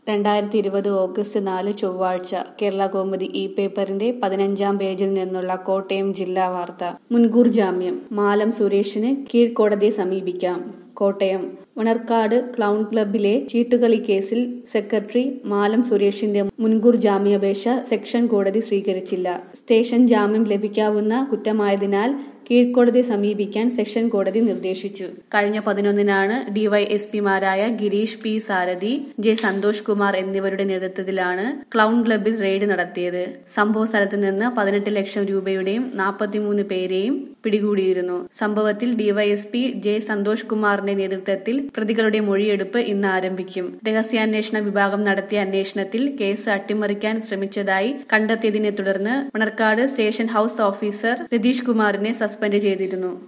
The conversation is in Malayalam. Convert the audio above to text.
രണ്ടായിരത്തി ഇരുപത് ഓഗസ്റ്റ് നാല് ചൊവ്വാഴ്ച കേരള കൗമുദി ഇ പേപ്പറിന്റെ പതിനഞ്ചാം പേജിൽ നിന്നുള്ള കോട്ടയം ജില്ലാ വാർത്ത മുൻകൂർ ജാമ്യം മാലം സുരേഷിന് കീഴ്ക്കോടതിയെ സമീപിക്കാം കോട്ടയം മണർക്കാട് ക്ലൗൺ ക്ലബിലെ ചീട്ടുകളി കേസിൽ സെക്രട്ടറി മാലം സുരേഷിന്റെ മുൻകൂർ ജാമ്യാപേക്ഷ സെക്ഷൻ കോടതി സ്വീകരിച്ചില്ല സ്റ്റേഷൻ ജാമ്യം ലഭിക്കാവുന്ന കുറ്റമായതിനാൽ കീഴ്ക്കോടതിയെ സമീപിക്കാൻ സെഷൻ കോടതി നിർദ്ദേശിച്ചു കഴിഞ്ഞ പതിനൊന്നിനാണ് ഡിവൈഎസ്പിമാരായ ഗിരീഷ് പി സാരഥി ജെ സന്തോഷ് കുമാർ എന്നിവരുടെ നേതൃത്വത്തിലാണ് ക്ലൗൺ ക്ലബിൽ റെയ്ഡ് നടത്തിയത് സംഭവ സ്ഥലത്ത് നിന്ന് പതിനെട്ട് ലക്ഷം രൂപയുടെയും നാൽപ്പത്തിമൂന്ന് പേരെയും പിടികൂടിയിരുന്നു സംഭവത്തിൽ ഡിവൈഎസ്പി ജെ സന്തോഷ് കുമാറിന്റെ നേതൃത്വത്തിൽ പ്രതികളുടെ മൊഴിയെടുപ്പ് ഇന്ന് ആരംഭിക്കും രഹസ്യാന്വേഷണ വിഭാഗം നടത്തിയ അന്വേഷണത്തിൽ കേസ് അട്ടിമറിക്കാൻ ശ്രമിച്ചതായി കണ്ടെത്തിയതിനെ തുടർന്ന് Manarcad station house officer Ratheesh കുമാറിനെ സസ്പെൻഡ് ചെയ്തിരുന്നു